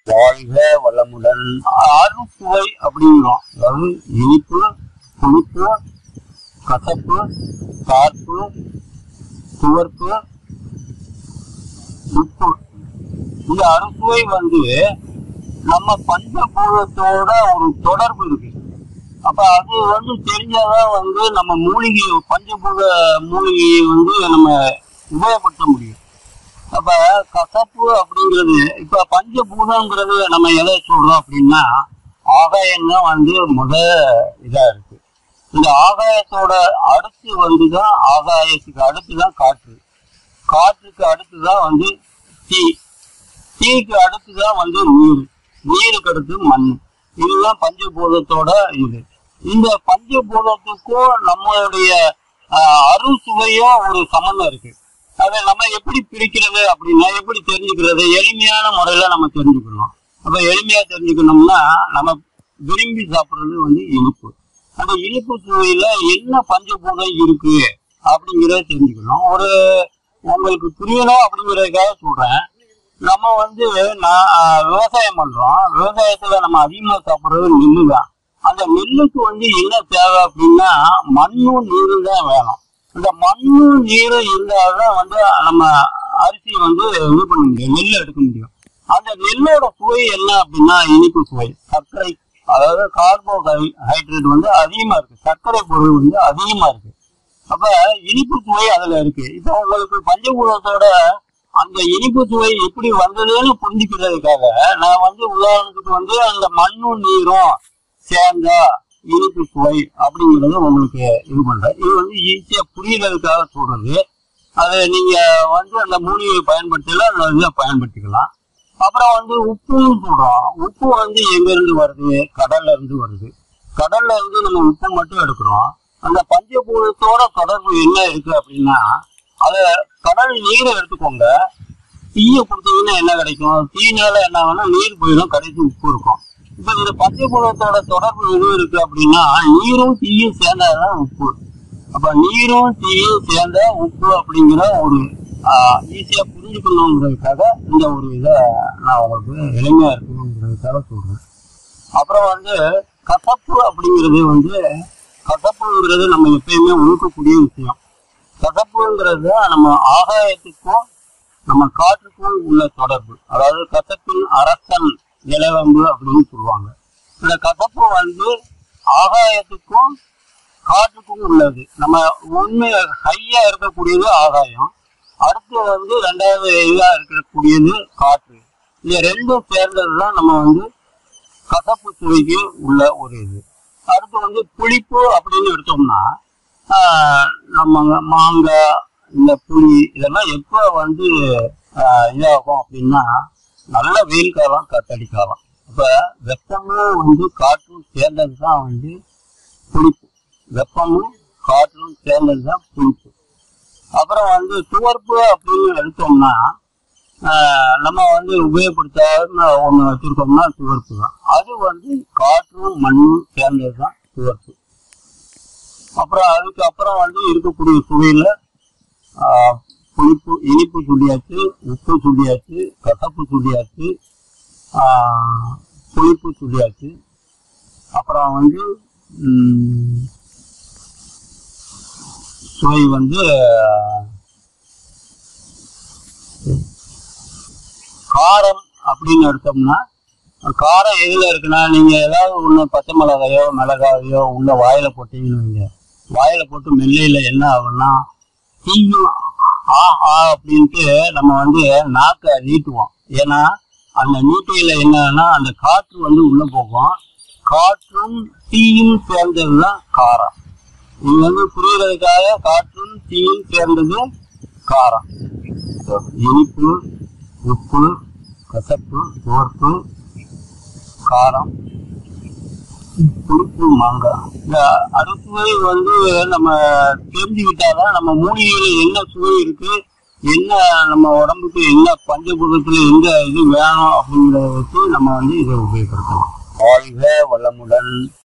வாழ்க வளமுடன் அறுசுவை அப்படிங்கிறோம் அதாவது இனிப்பு புளிப்பு கசப்பு கார்ப்பு துவர்ப்பு உப்பு இந்த அறுசுவை வந்து நம்ம பஞ்சபூதத்தோட ஒரு தொடர்பு இருக்கு அப்ப அது வந்து தெரிஞ்சாதான் வந்து நம்ம மூலிகை பஞ்சபூத மூலிகையை வந்து நம்ம உபயோகப்படுத்த முடியும் அப்ப கசப்பு அப்படிங்கிறது இப்ப பஞ்சபூதங்கிறது நம்ம எதை சொல்றோம் அப்படின்னா ஆகாயம் தான் வந்து முத இதா இருக்கு இந்த ஆகாயத்தோட அடுத்து வந்துதான் ஆகாயத்துக்கு அடுத்து தான் காற்று காற்றுக்கு அடுத்து தான் வந்து தீ தீக்கு அடுத்து தான் வந்து நீர் நீருக்கு அடுத்து மண் இதுதான் பஞ்சபூதத்தோட இது இந்த பஞ்சபூதத்துக்கும் நம்மளுடைய ஆஹ், அறுசுவையும் ஒரு சம்மந்தம் இருக்கு அதை நம்ம எப்படி பிரிக்கிறது அப்படின்னா எப்படி தெரிஞ்சுக்கிறது எளிமையான முறையில நம்ம தெரிஞ்சுக்கணும் அப்ப எளிமையா தெரிஞ்சுக்கணும்னா நம்ம விரும்பி சாப்பிடுறது வந்து இனிப்பு அந்த இனிப்பு சுவையில என்ன பஞ்சபூதம் இருக்கு அப்படிங்கிறத தெரிஞ்சுக்கணும் ஒரு உங்களுக்கு புரியணும் அப்படிங்கிறதுக்காக சொல்றேன் நம்ம வந்து நான் ஆஹ், விவசாயம் பண்றோம் விவசாயத்துல நம்ம அதிகமா சாப்பிடுறது நெல்லு தான் அந்த நெல்லுக்கு வந்து என்ன தேவை அப்படின்னா மண்ணும் நீரும் தான் வேணும் இந்த மண்ணும் நீரும் இருந்தால்தான் வந்து நம்ம அரிசி வந்து இது பண்ண முடியும் நெல் எடுக்க முடியும் அந்த நெல்லோட சுவை என்ன அப்படின்னா இனிப்பு சுவை சர்க்கரை அதாவது கார்போஹைட்ரேட் வந்து அதிகமா இருக்கு சர்க்கரை பொருள் வந்து அதிகமா இருக்கு அப்ப இனிப்பு சுவை அதுல இருக்கு இப்போ உங்களுக்கு பஞ்சபூதத்தோட அந்த இனிப்பு சுவை எப்படி வந்ததுன்னு புரிஞ்சுக்கிறதுக்காக நான் வந்து உதாரணத்துக்கு வந்து அந்த மண்ணும் நீரும் சேர்ந்த இனிப்பு சுவை அப்படிங்கறத உங்களுக்கு இது பண்றேன் இது வந்து ஈஸியா புரியுறதுக்காக சொல்றது அதை நீங்க வந்து அந்த மூலிகையை பயன்படுத்தல அந்த இதை பயன்படுத்திக்கலாம் அப்புறம் வந்து உப்புன்னு சொல்றோம் உப்பு வந்து எங்க இருந்து வருது கடல்ல இருந்து வருது கடல்ல இருந்து நம்ம உப்பு மட்டும் எடுக்கிறோம் அந்த பஞ்சபூதத்தோட தொடர்பு என்ன இருக்கு அப்படின்னா அத கடல் நீரை எடுத்துக்கோங்க தீயை கொடுத்தீங்கன்னா என்ன கிடைக்கும் தீனால என்ன ஆகும்னா நீர் போயிடும் கடைசி உப்பு இருக்கும் இப்ப இந்த பஞ்சபூதத்தோட தொடர்பு எது இருக்கு அப்படின்னா நீரும் தீயும் சேர்ந்தாதான் உப்பு அப்ப நீரும் தீயும் சேர்ந்த உப்பு அப்படிங்கிற ஒரு ஈஸியா புரிஞ்சுக்கணுங்கிறதுக்காக இந்த ஒரு இதை நான் உங்களுக்கு எளிமையா இருக்கணுங்கிறதுக்காக சொல்றேன் அப்புறம் வந்து கசப்பு அப்படிங்கிறது வந்து கசப்புங்கிறது நம்ம எப்பயுமே உழுக்கக்கூடிய விஷயம் கசப்புங்கிறது தான் நம்ம ஆகாயத்துக்கும் நம்ம காற்றுக்கும் உள்ள தொடர்பு அதாவது கசப்பின் அரசன் இலவம்பு அப்படின்னு சொல்லுவாங்க இந்த கசப்பு வந்து ஆகாயத்துக்கும் காற்றுக்கும் உள்ளது நம்ம உண்மை ஹையா இருக்கக்கூடியது ஆகாயம் அடுத்து வந்து ரெண்டாவது இதா இருக்கக்கூடியது காற்று இந்த ரெண்டும் சேர்ந்தது தான் நம்ம வந்து கசப்பு சுவைக்கு உள்ள ஒரு இது அடுத்து வந்து புளிப்பு அப்படின்னு எடுத்தோம்னா ஆஹ், நம்ம மாங்காய் இந்த புளி இதெல்லாம் எப்போ வந்து ஆஹ், இதாகும் அப்படின்னா நல்ல வெயில் காலம் காத்தடி காலம் அப்ப வெப்பமும் வந்து காற்றும் சேர்ந்தது தான் வந்து புளிப்பு வெப்பமும் காற்றும் சேர்ந்தது தான் புளிப்பு அப்புறம் வந்து துவர்ப்பு அப்படின்னு எடுத்தோம்னா ஆஹ், நம்ம வந்து உபயோகப்படுத்தாத ஒண்ணு வச்சிருக்கோம்னா துவர்ப்பு தான் அது வந்து காற்றும் மண்ணும் சேர்ந்தது தான் துவர்ப்பு அப்புறம் அதுக்கு அப்புறம் வந்து இருக்கக்கூடிய சுவையில ஆஹ், புளிப்பு இனிப்பு சொல்லியாச்சு உப்பு சொல்லியாச்சு கசப்பு சொல்லியாச்சு ஆஹ், புளிப்பு சொல்லியாச்சு அப்புறம் வந்து ம், சுவை வந்து காரம் அப்படின்னு எடுத்தோம்னா காரம் எதுல இருக்குன்னா நீங்க ஏதாவது ஒண்ணு பச்சை மிளகாயோ மிளகாயோ உள்ள வாயில போட்டீங்கன்னு வைங்க வாயில போட்டு மெல்லையில என்ன ஆகும்னா தீயும் ஆ ஆ அப்படின்ட்டு நம்ம வந்து நாக்கை நீட்டுவோம் ஏன்னா அந்த நீட்டையில என்னன்னா அந்த காற்று வந்து உள்ள போகும் காற்றும் தீயும் சேர்ந்ததுதான் காரம் இது வந்து புரியுறதுக்காக காற்றும் தீயும் சேர்ந்தது காரம் இனிப்பு உப்பு கசப்பு துவர்ப்பு காரம் புளிப்பு மாங்காய் இந்த அறுசுவை வந்து நம்ம தெரிஞ்சுக்கிட்டாதான் நம்ம மூலிகையில என்ன சுவை இருக்கு என்ன நம்ம உடம்புக்கு என்ன பஞ்சபூதத்துல எந்த இது வேணும் அப்படிங்கிறத வச்சு நம்ம வந்து இதை உபயோகப்படுத்தலாம் வாழ்க வளமுடன்